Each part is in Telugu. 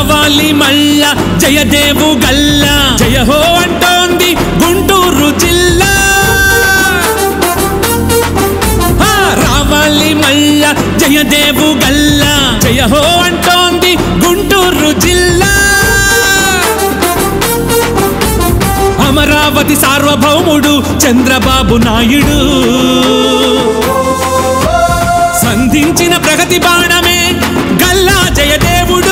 రావాలి మల్ల జయదేవు గల్ల జయ హో అంటోంది గుంటూరు జిల్లా ఆ, రావాలి మల్ల జయదేవు గల్ల జయ హో అంటోంది గుంటూరు జిల్లా అమరావతి సార్వభౌముడు చంద్రబాబు నాయుడు సంధించిన ప్రగతి బాణమే గల్లా జయదేవుడు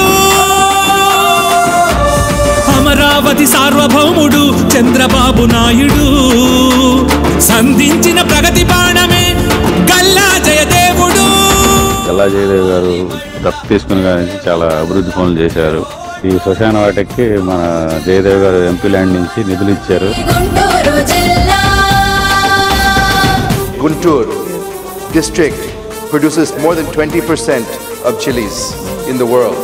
అమరావతి సార్వభౌముడు చంద్రబాబు నాయుడు సంధించిన ప్రగతి బాణమే గల్లా జయదేవుడు గల్లా జయదేవ్ గారు దత్తు తీసుకుని కానీ చాలా అభివృద్ధి పనులు చేశారు ఈ శ్మశాన వాటికి మన జయదేవ్ గారు ఎంపీ ల్యాండ్ నుంచి నిధులు ఇచ్చారు గుంటూరు జిల్లా Guntur district produces more than 20% of chilies in the world.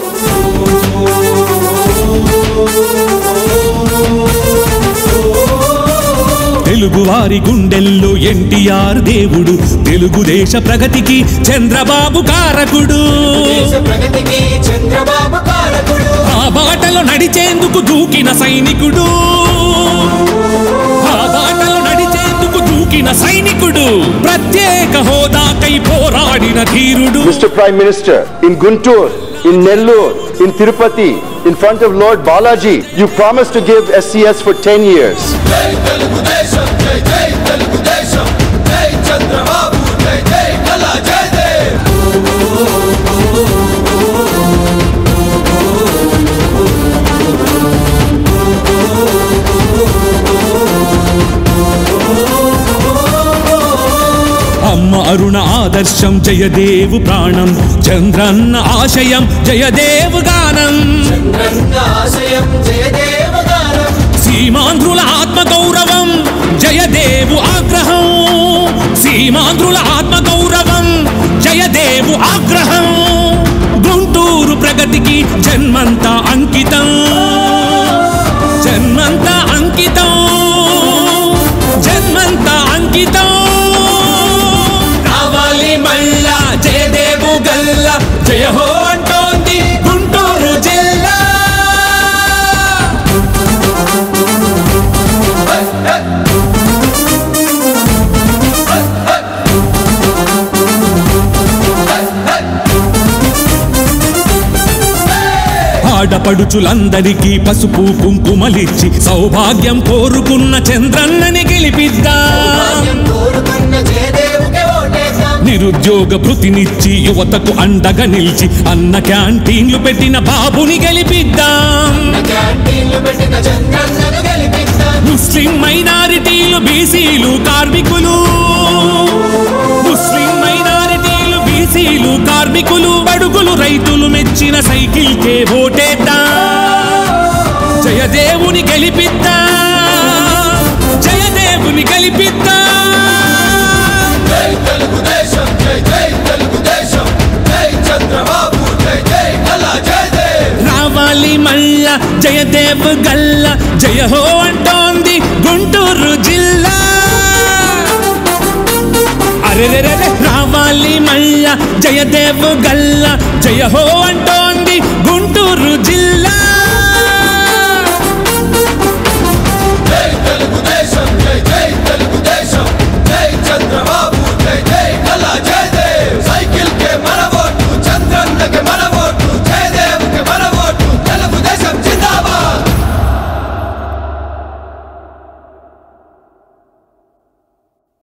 తెలుగువారి గుండెల్లో ఎన్టీఆర్ దేవుడు తెలుగుదేశ ప్రగతికి చంద్రబాబు కారకుడు ప్రగతికి చంద్రబాబు కారకుడు ఆ బాటలో నడిచేందుకు దూకిన సైనికుడు ఆ బాటలో నడిచేందుకు దూకిన సైనికుడు ప్రత్యేక హోదాకై పోరాడిన ధీరుడు Mr. Prime Minister, in Guntur, in Nellore, in Tirupati, in front of Lord Balaji, you promised to give SCS for 10 years. జై తెలుగుదేశం జై జై తెలుగుదేశం జై చంద్రబాబు జై జై కళా జై దేవ్ అమ్మ అరుణ ఆదర్శం జయదేవు ప్రాణం చంద్రన్న ఆశయం జయదేవు గానం చంద్రన్న ఆశయం జయదేవ గానం సీమాంధ్రుల ఆత్మ గౌరవం జయదేవు ఆగ్రహం సీమాంధ్రుల ఆత్మ గౌరవం జయదేవు ఆగ్రహం గుంటూరు ప్రగతికి జన్మంతా అంకితం జన్మంతా అంకితం జన్మంతా అంకితం రావాలి మళ్ళా జయదేవు గల్ల జయ హో అంటోంది గుంటూరు జిల్లా ఆడపడుచులందరికీ పసుపు కుంకుమలిచ్చి సౌభాగ్యం కోరుకున్న చంద్రన్నని గెలిపిద్దాం కోరుకున్న జయదేవుకే ఓటేసాం నిరుద్యోగ భృతినిచ్చి యువతకు అండగా నిలిచి అన్న క్యాంటీన్లు పెట్టిన బాబుని గెలిపిద్దాం క్యాంటీన్లు పెట్టిన చంద్రన్నను గెలిపిస్తాం ముస్లిం మైనారిటీలు బీసీలు కార్మికులు ముస్లిం మైనారిటీలు బీసీలు కార్మికులు బడుగులు రైతులు మెచ్చిన సైకిల్ కే ఓటేద్దాం జయదేవుని గెలిపిద్దాం జయదేవుని గెలిపిద్దాం జై తెలుగుదేశం జై జై తెలుగుదేశం జై చంద్రబాబు జై జై కళా జై దేవ్ రావాలి మల్ల జయదేవ్ గల్ల జయ హో అంటోంది గుంటూరు జిల్లా అరెరెరెరె రావాలి మల్ల జయదేవ్ గల్ల జయ హో అంటోంది గుంటూరు జిల్లా